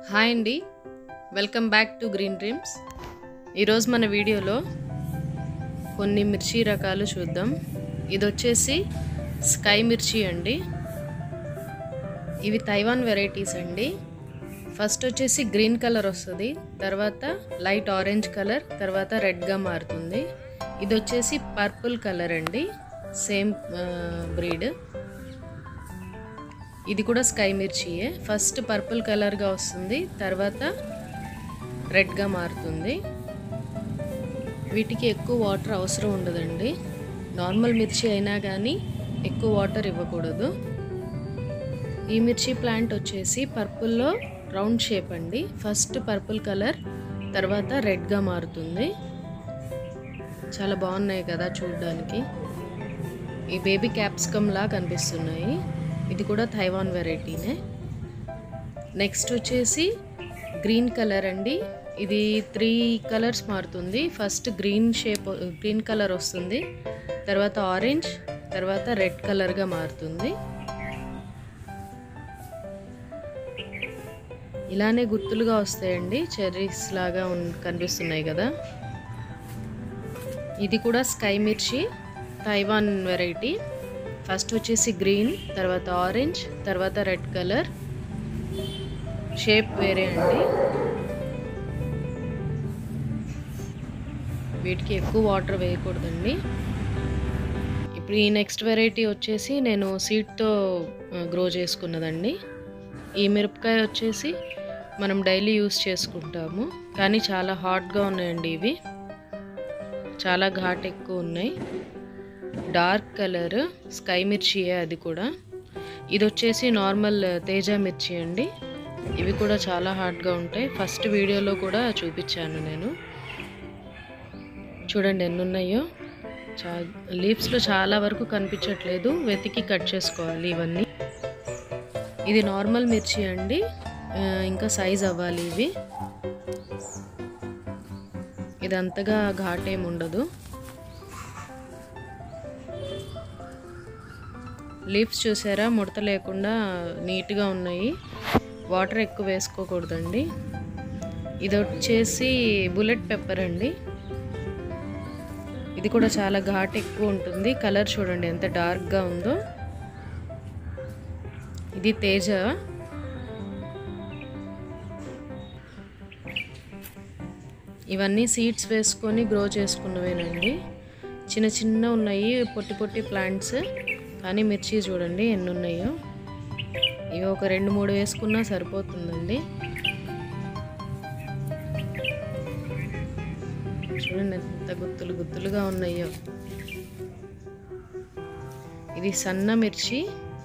hi అండి welcome back to Green Dreams ఈరోజు మన వీడియోలో కొన్ని మిర్చి రకాలు చూద్దాం ఇది వచ్చేసి స్కై మిర్చి అండి ఇవి తైవాన్ వెరైటీస్ అండి ఫస్ట్ వచ్చేసి గ్రీన్ కలర్ వస్తుంది తర్వాత లైట్ ఆరెంజ్ కలర్ తర్వాత రెడ్గా మారుతుంది ఇది వచ్చేసి పర్పుల్ కలర్ అండి సేమ్ బ్రీడ్ ఇది కూడా స్కై మిర్చియే ఫస్ట్ పర్పుల్ కలర్గా వస్తుంది తర్వాత రెడ్గా మారుతుంది వీటికి ఎక్కువ వాటర్ అవసరం ఉండదండి నార్మల్ మిర్చి అయినా కానీ ఎక్కువ వాటర్ ఇవ్వకూడదు ఈ మిర్చి ప్లాంట్ వచ్చేసి పర్పుల్లో రౌండ్ షేప్ అండి ఫస్ట్ పర్పుల్ కలర్ తర్వాత రెడ్గా మారుతుంది చాలా బాగున్నాయి కదా చూడడానికి ఈ బేబీ క్యాప్సికమ్ లా కనిపిస్తున్నాయి ఇది కూడా తైవాన్ వెరైటీనే నెక్స్ట్ వచ్చేసి గ్రీన్ కలర్ అండి ఇది త్రీ కలర్స్ మారుతుంది first green shape green colour వస్తుంది తర్వాత ఆరెంజ్ తర్వాత రెడ్ కలర్గా మారుతుంది ఇలానే గుర్తులుగా వస్తాయండి చెర్రీస్ లాగా కనిపిస్తున్నాయి కదా ఇది కూడా స్కై మిర్చి తైవాన్ వెరైటీ ఫస్ట్ వచ్చేసి గ్రీన్ తర్వాత ఆరెంజ్ తర్వాత రెడ్ కలర్ షేప్ వేరే అండి వీటికి ఎక్కువ వాటర్ వేయకూడదండి ఇప్పుడు ఈ నెక్స్ట్ వెరైటీ వచ్చేసి నేను సీడ్తో గ్రో చేసుకున్నదండి ఈ మిరపకాయ వచ్చేసి మనం డైలీ యూస్ చేసుకుంటాము కానీ చాలా హాట్గా ఉన్నాయండి ఇవి చాలా ఘాట్ ఎక్కువ ఉన్నాయి డార్క్ కలర్ స్కై మిర్చియే అది కూడా ఇది వచ్చేసి నార్మల్ తేజ మిర్చి అండి ఇవి కూడా చాలా హార్డ్గా ఉంటాయి ఫస్ట్ వీడియోలో కూడా చూపించాను నేను చూడండి ఎన్ని ఉన్నాయో చా లీవ్స్లో చాలా వరకు కనిపించట్లేదు వెతికి కట్ చేసుకోవాలి ఇవన్నీ ఇది నార్మల్ మిర్చి అండి ఇంకా సైజ్ అవ్వాలి ఇవి ఇది అంతగా ఘాట్ ఏమి ఉండదు లీవ్స్ చూసారా ముడత లేకుండా నీట్గా ఉన్నాయి వాటర్ ఎక్కువ వేసుకోకూడదండి ఇది వచ్చేసి బుల్లెట్ పెప్పర్ అండి ఇది కూడా చాలా ఘాట్ ఎక్కువ ఉంటుంది కలర్ చూడండి ఎంత డార్క్గా ఉందో ఇది తేజ ఇవన్నీ సీడ్స్ వేసుకొని గ్రో చేసుకున్నవేనండి చిన్న చిన్న ఉన్నాయి పొట్టి పొట్టి ప్లాంట్స్ కానీ మిర్చి చూడండి ఎన్ని ఉన్నాయో ఇవి ఒక రెండు మూడు వేసుకున్నా సరిపోతుందండి చూడండి ఎంత గుత్తులు గుత్తులుగా ఉన్నాయో ఇది సన్న మిర్చి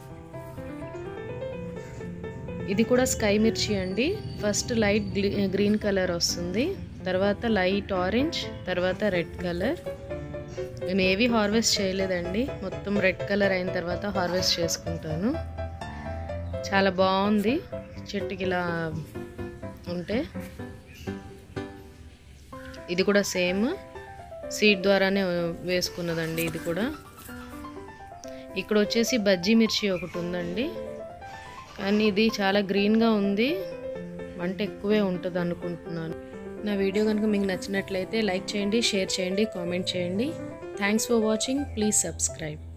ఇది కూడా స్కై మిర్చి అండి ఫస్ట్ లైట్ గ్రీన్ కలర్ వస్తుంది తర్వాత లైట్ ఆరెంజ్ తర్వాత రెడ్ కలర్ నేను ఏవి హార్వెస్ట్ చేయలేదండి మొత్తం రెడ్ కలర్ అయిన తర్వాత హార్వెస్ట్ చేసుకుంటాను చాలా బాగుంది చెట్టుకి ఇలా ఉంటే ఇది కూడా సేమ్ సీడ్ ద్వారానే వేసుకున్నదండి ఇది కూడా ఇక్కడ వచ్చేసి బజ్జీ మిర్చి ఒకటి ఉందండి కానీ ఇది చాలా గ్రీన్గా ఉంది వంట ఎక్కువే ఉంటుంది అనుకుంటున్నాను నా వీడియో కనుక మీకు నచ్చినట్లయితే లైక్ చేయండి షేర్ చేయండి కామెంట్ చేయండి thanks for watching please subscribe